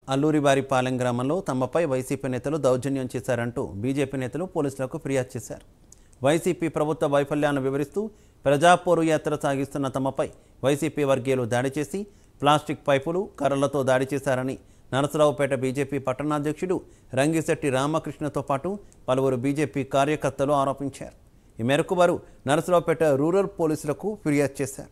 అల్లూరివారిపాలెం గ్రామంలో తమపై వైసీపీ నేతలు దౌర్జన్యం చేశారంటూ బీజేపీ నేతలు పోలీసులకు ఫిర్యాదు చేశారు వైసీపీ ప్రభుత్వ వైఫల్యాన్ని వివరిస్తూ ప్రజాపోరు యాత్ర సాగిస్తున్న తమపై వైసీపీ వర్గీయులు దాడి చేసి ప్లాస్టిక్ పైపులు కర్రలతో దాడి చేశారని నరసరావుపేట బీజేపీ పట్టణాధ్యక్షుడు రంగిశెట్టి రామకృష్ణతో పాటు పలువురు బీజేపీ కార్యకర్తలు ఆరోపించారు ఈ మేరకు వారు నరసరావుపేట రూరల్ పోలీసులకు ఫిర్యాదు చేశారు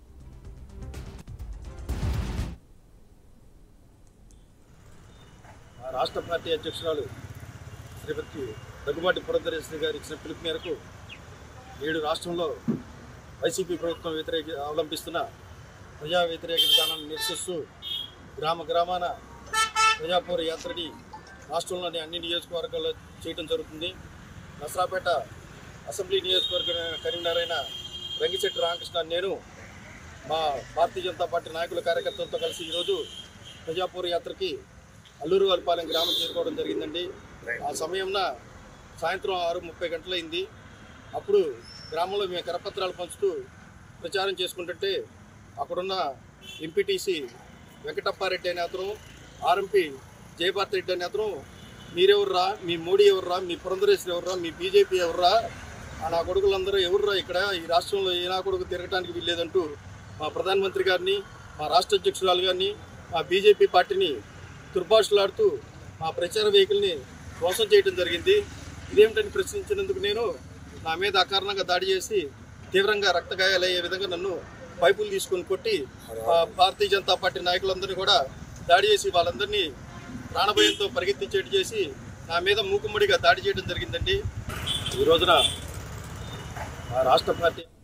ఆ రాష్ట్ర పార్టీ అధ్యక్షురాలు శ్రీమతి దగ్గుబాటి పురంధరేశ్వరి గారు ఇచ్చిన పిలుపు మేరకు నేడు రాష్ట్రంలో వైసీపీ ప్రభుత్వం వ్యతిరేక అవలంబిస్తున్న ప్రజా వ్యతిరేక విధానాన్ని నిరసిస్తూ గ్రామ గ్రామాన ప్రజాపౌర యాత్రని రాష్ట్రంలోని అన్ని నియోజకవర్గాల్లో చేయడం జరుగుతుంది నసరాపేట అసెంబ్లీ నియోజకవర్గ కరీంనగర్ అయిన రంగిశెట్టి రామకృష్ణ నేను మా భారతీయ జనతా పార్టీ నాయకుల కార్యకర్తలతో కలిసి ఈరోజు ప్రజాపూర యాత్రకి అల్లూరు వారిపాలెం గ్రామం చేరుకోవడం జరిగిందండి ఆ సమయంన సాయంత్రం ఆరు ముప్పై గంటలైంది అప్పుడు గ్రామంలో మేము కరపత్రాలు పంచుతూ ప్రచారం చేసుకుంటుంటే అక్కడున్న ఎంపీటీసీ వెంకటప్పారెడ్డి అనే అతను ఆర్ఎంపీ జయభారత్ రెడ్డి అనే అతను మీరెవర్రా మీ మోడీ ఎవర్రా మీ పురంధరేశ్వరి ఎవర్రా మీ బీజేపీ ఎవర్రా ఆ నా కొడుకులందరూ ఎవర్రా ఇక్కడ ఈ రాష్ట్రంలో ఏ నా కొడుకు తిరగటానికి వీల్లేదంటూ మా ప్రధానమంత్రి గారిని మా రాష్ట్ర అధ్యక్షురాలు గారిని మా బీజేపీ పార్టీని దుర్భాషలాడుతూ మా ప్రచార వెహికల్ని మోసం చేయడం జరిగింది ఇదేమిటని ప్రశ్నించినందుకు నేను నా మీద అకారణంగా దాడి చేసి తీవ్రంగా రక్తగాయాలయ్యే విధంగా నన్ను పైపులు తీసుకొని కొట్టి ఆ భారతీయ జనతా పార్టీ నాయకులందరినీ కూడా దాడి చేసి వాళ్ళందరినీ ప్రాణభయంతో పరిగెత్తించేట్టు చేసి నా మీద మూకుమ్మడిగా దాడి చేయడం జరిగిందండి ఈ రోజున ఆ రాష్ట్ర పార్టీ